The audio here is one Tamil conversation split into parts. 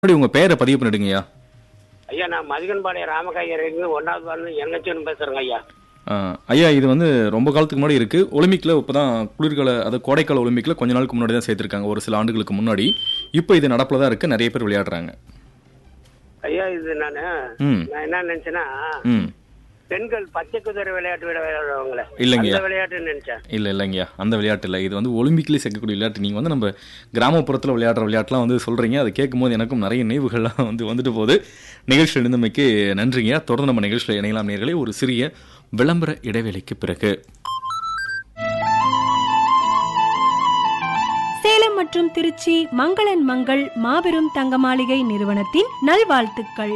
முன்னாடி உங்க பெயரை பதிவு பண்ணிடுங்கய்யா ஐயா நான் மதிகன்பாளையம் ராமகாயருக்கு ஒன்றாவது வந்து என்ஹெச்னு பேசுறேங்க ஐயா ஆ, ஐயா இது வந்து ரொம்ப காலத்துக்கு முன்னாடி இருக்கு ஒலிம்பிக்ல இப்பதான் குளிர்கால அது கோடைக்கால ஒலிம்பிக்ல கொஞ்ச நாளுக்கு முன்னாடி தான் சேர்த்திருக்காங்க ஒரு சில ஆண்டுகளுக்கு முன்னாடி இப்போ இது நடப்புல தான் இருக்கு நிறைய பேர் விளையாடுறாங்க ஐயா இது நான் ம் நான் என்ன நினைச்சேன்னா ம் பெண்கள் பச்சை குதிரை விளையாட்டு விளையாடுறவங்கள இல்லைங்கய்யா. அந்த விளையாட்டுன்னு நினைச்சேன் இல்ல இல்லைங்கய்யா அந்த விளையாட்டு இல்லை இது வந்து ஒலிம்பிக்லேயே சேர்க்கக்கூடிய விளையாட்டு நீங்க வந்து நம்ம கிராமப்புறத்தில் விளையாடுற விளையாட்டுலாம் வந்து சொல்றீங்க அதை கேட்கும்போது எனக்கும் நிறைய நினைவுகள்லாம் வந்து வந்துட்டு போகுது நிகழ்ச்சி எழுந்தமைக்கு நன்றிங்கய்யா தொடர்ந்து நம்ம நிகழ்ச்சியில் இணையலாம் நேர்களே ஒரு சிறிய விளம்பர இடைவேளைக்கு பிறகு சேலம் மற்றும் திருச்சி மங்களன் மங்கள் மாபெரும் தங்க மாளிகை நிறுவனத்தின் நல்வாழ்த்துக்கள்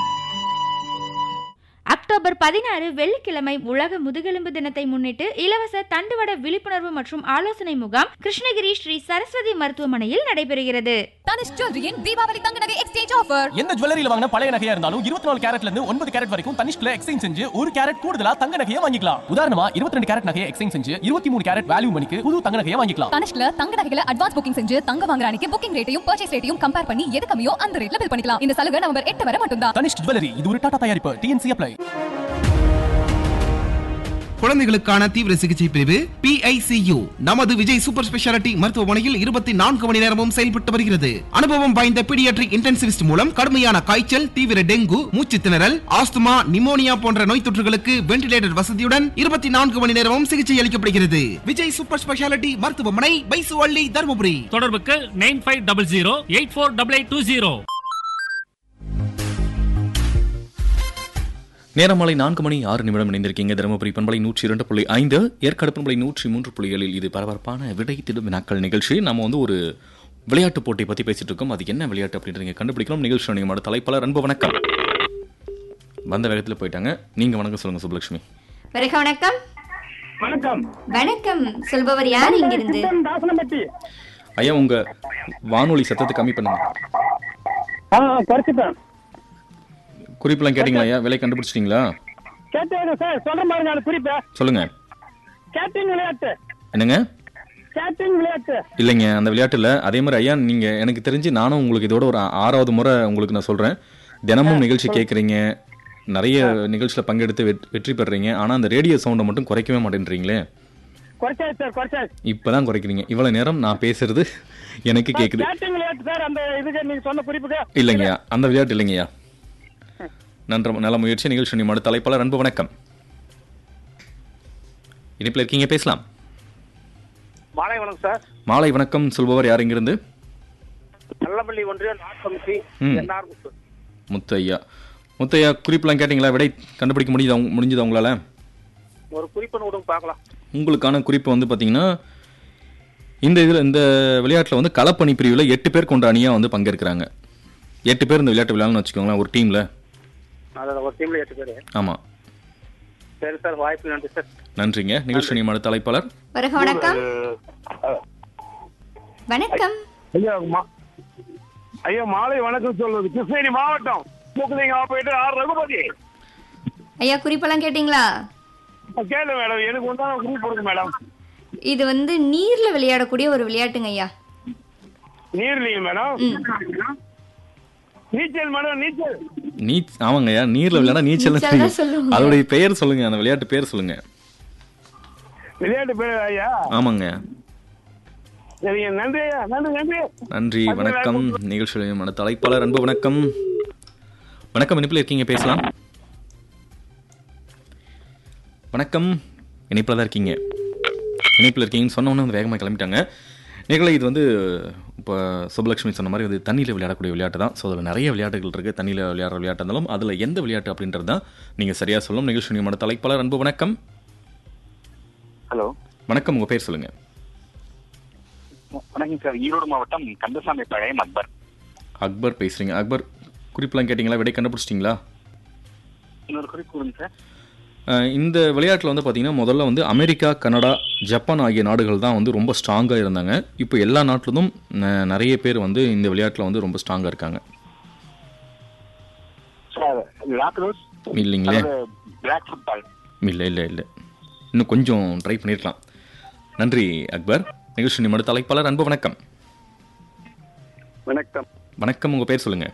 அக்டோபர் பதினாறு வெள்ளிக்கிழமை உலக முதுகெலும்பு தினத்தை முன்னிட்டு இலவச தண்டுவட விழிப்புணர்வு மற்றும் ஆலோசனை முகாம் கிருஷ்ணகிரி ஸ்ரீ சரஸ்வதி மருத்துவமனையில் நடைபெறுகிறது தனுஷ் ஜுவல்லரியின் தீபாவளி தங்க நகை எக்ஸ்சேஞ்ச் ஆஃபர் எந்த ஜுவல்லரியில வாங்கின பழைய நகையா இருந்தாலும் இருபத்தி நாலு கேரட்ல இருந்து ஒன்பது கேரட் வரைக்கும் தனிஷ்ல எக்ஸ்சேஞ்ச் செஞ்சு ஒரு கேரட் கூடுதலா தங்க நகையை வாங்கிக்கலாம் உதாரணமா இருபத்தி ரெண்டு கேரட் நகையை எக்ஸ்சேஞ்ச் செஞ்சு இருபத்தி மூணு கேரட் வேல்யூ மணிக்கு புது தங்க நகையை வாங்கிக்கலாம் தனுஷ்ல தங்க நகைகளை அட்வான்ஸ் புக்கிங் செஞ்சு தங்க வாங்குற அன்னைக்கு புக்கிங் ரேட்டையும் பர்ச்சேஸ் ரேட்டையும் கம்பேர் பண்ணி எது கம்மியோ அந்த ரேட்ல பில் பண்ணிக்கலாம் இந்த சலுகை நவம்பர் எட்டு வரை மட்டும்தான் தனிஷ் ஜுவல்லரி இது ஒரு டாடா தயாரிப்பு டிஎன்சி அப்ளை குழந்தைகளுக்கான தீவிர சிகிச்சை பிரிவு PICU நமது விஜய் சூப்பர் ஸ்பெஷாலிட்டி மருத்துவமனையில் இருபத்தி நான்கு மணி நேரமும் செயல்பட்டு வருகிறது அனுபவம் வாய்ந்த பீடியாட்ரிக் இன்டென்சிவிஸ்ட் மூலம் கடுமையான காய்ச்சல் தீவிர டெங்கு மூச்சு திணறல் ஆஸ்துமா நிமோனியா போன்ற நோய் தொற்றுகளுக்கு வென்டிலேட்டர் வசதியுடன் இருபத்தி நான்கு மணி நேரமும் சிகிச்சை அளிக்கப்படுகிறது விஜய் சூப்பர் ஸ்பெஷாலிட்டி மருத்துவமனை பைசுவள்ளி தருமபுரி தொடர்புக்கு nine five double zero eight four double eight two zero நேரம் மாலை நான்கு மணி ஆறு நிமிடம் இணைந்திருக்கீங்க தருமபுரி பண்பலை நூற்றி இரண்டு புள்ளி ஐந்து ஏற்காடு பண்பலை நூற்றி மூன்று புள்ளி ஏழில் இது பரபரப்பான விடை திடும் வினாக்கள் நிகழ்ச்சி நம்ம வந்து ஒரு விளையாட்டு போட்டி பத்தி பேசிட்டு இருக்கோம் அது என்ன விளையாட்டு அப்படின்றத நீங்க கண்டுபிடிக்கணும் நிகழ்ச்சி நீங்க தலைப்பாளர் அன்பு வணக்கம் வந்த வேகத்தில் போயிட்டாங்க நீங்க வணக்கம் சொல்லுங்க சுபலட்சுமி வருக வணக்கம் வணக்கம் வணக்கம் சொல்பவர் யார் இங்கிருந்து தாசனம்பட்டி ஐயா உங்க வானொலி சத்தத்தை கம்மி பண்ணுங்க ஆ குறைச்சிட்டேன் குறிப்பெல்லாம் கேட்டீங்களா ஐயா விலை கண்டுபிடிச்சிட்டீங்களா கேட்டேன் சார் சொல்ற மாதிரி நான் குறிப்பை சொல்லுங்க கேட்டிங் விளையாட்டு என்னங்க கேட்டிங் விளையாட்டு இல்லைங்க அந்த விளையாட்டு இல்லை அதே மாதிரி ஐயா நீங்க எனக்கு தெரிஞ்சு நானும் உங்களுக்கு இதோட ஒரு ஆறாவது முறை உங்களுக்கு நான் சொல்றேன் தினமும் நிகழ்ச்சி கேட்குறீங்க நிறைய நிகழ்ச்சியில் பங்கெடுத்து வெட்- வெற்றி பெறுறீங்க ஆனா அந்த ரேடியோ சவுண்டை மட்டும் குறைக்கவே மாட்டேன்றீங்களே குறைச்சாச்சு சார் குறைச்சாச்சு இப்பதான் குறைக்கிறீங்க இவ்வளவு நேரம் நான் பேசுறது எனக்கு கேக்குது கேட்டிங் விளையாட்டு சார் அந்த இதுக்கு நீங்க சொன்ன குறிப்புக்கு இல்லைங்கய்யா அந்த விளையாட்டு இல்லைங்கய்யா நன்ற நல்ல முயற்சி நிகழ்ச்சி நிமிட தலைப்பாளர் அன்பு வணக்கம் இனிப்பில் இருக்கீங்க பேசலாம் மாலை வணக்கம் சார் மாலை வணக்கம் சொல்பவர் யார் இங்கிருந்து நல்லபள்ளி ஒன்றிய நாட் கமிட்டி ம். என்ஆர் முத்து ஐயா முத்து ஐயா குறிப்பெல்லாம் கேட்டிங்களா விடை கண்டுபிடிக்க முடியுதா உங்க- முடிஞ்சதா உங்களால ஒரு குறிப்பு விடுங்க பார்க்கலாம் உங்களுக்கான குறிப்பு வந்து பார்த்தீங்கன்னா இந்த இதில் இந்த விளையாட்டில் வந்து களப்பணி பிரிவில் எட்டு பேர் கொண்ட அணியாக வந்து பங்கேற்கிறாங்க எட்டு பேர் இந்த விளையாட்டு விளையாடணும்னு வச்சுக்கோங்களேன் ஒரு டீமில் அதில் ஒரு டீம்ல எட்டு பேர் ஆமாம் சரி சார் வாய்ப்பு நன்றி சார் நன்றிங்க நிகழ்ச்சி நியமன தலைப்பாளர் வருக வணக்கம் வணக்கம் ஐயா மா- ஐயா மாலை வணக்கம் சொல்வது கிருஷ்ணகிரி மாவட்டம் மூக்குதிங்க போயிட்டு ஆர் ரகுபதி ஐயா குறிப்பெல்லாம் கேட்டீங்களா கேளு மேடம் எனக்கு உண்டான குரூப் கொடுங்க மேடம் இது வந்து நீர்ல விளையாடக்கூடிய ஒரு விளையாட்டுங்க ஐயா நீர்லீங்க மேடம் நீச்சல் மேடம் நீச்சல் நீ ஆமாங்க ஐயா நீரில் விளையாட நீச்சல் நீச்சல் தான் சொல்லுவாங்க. அதோடைய பெயர் சொல்லுங்க அந்த விளையாட்டு பேர் சொல்லுங்க விளையாட்டு பேர் ஐயா ஆமாங்க சரிங்க நன்றி ஐயா நன்றி நன்றி நன்றி வணக்கம் நிகழ்ச்சி நியமன தலைப்பாளர் அன்பு வணக்கம் வணக்கம் இனிப்பில் இருக்கீங்க பேசலாம் வணக்கம் இணைப்பில் தான் இருக்கீங்க இணைப்பில் இருக்கீங்கன்னு சொன்ன உடனே வந்து வேகமாக கிளம்பிட்டாங்க நீங்களே இது வந்து இப்போ சுபலட்சுமி சொன்ன மாதிரி வந்து தண்ணியில் விளையாடக்கூடிய விளையாட்டு தான் ஸோ அதில் நிறைய விளையாட்டுகள் இருக்குது தண்ணியில் விளையாடுற விளையாட்டு இருந்தாலும் அதில் எந்த விளையாட்டு அப்படின்றது தான் நீங்கள் சரியாக சொல்லணும் நிகழ்ச்சி நியமன தலைப்பாளர் அன்பு வணக்கம் ஹலோ வணக்கம் உங்கள் பேர் சொல்லுங்கள் வணக்கம் சார் ஈரோடு மாவட்டம் கந்தசாமி பழையம் அக்பர் அக்பர் பேசுகிறீங்க அக்பர் குறிப்பெல்லாம் கேட்டிங்களா விடை கண்டுபிடிச்சிட்டிங்களா இன்னொரு குறிப்பு கொடுங்க சார் அஹ் இந்த விளையாட்டில் வந்து பார்த்தீங்கன்னா முதல்ல வந்து அமெரிக்கா கனடா ஜப்பான் ஆகிய நாடுகள் தான் வந்து ரொம்ப ஸ்ட்ராங்காக இருந்தாங்க இப்போ எல்லா நாட்டிலும் ந- நிறைய பேர் வந்து இந்த விளையாட்டில் வந்து ரொம்ப ஸ்ட்ராங்காக இருக்காங்க சார் லாக்ரோஸ் இல்லைங்களே பிளாக் ஃபுட்பால் இல்லை இல்லை இல்லை இன்னும் கொஞ்சம் ட்ரை பண்ணியிருக்கலாம் நன்றி அக்பர் நிகழ்ச்சி நிமிட தலைப்பாளர் அன்பு வணக்கம் வணக்கம் வணக்கம் உங்கள் பேர் சொல்லுங்கள்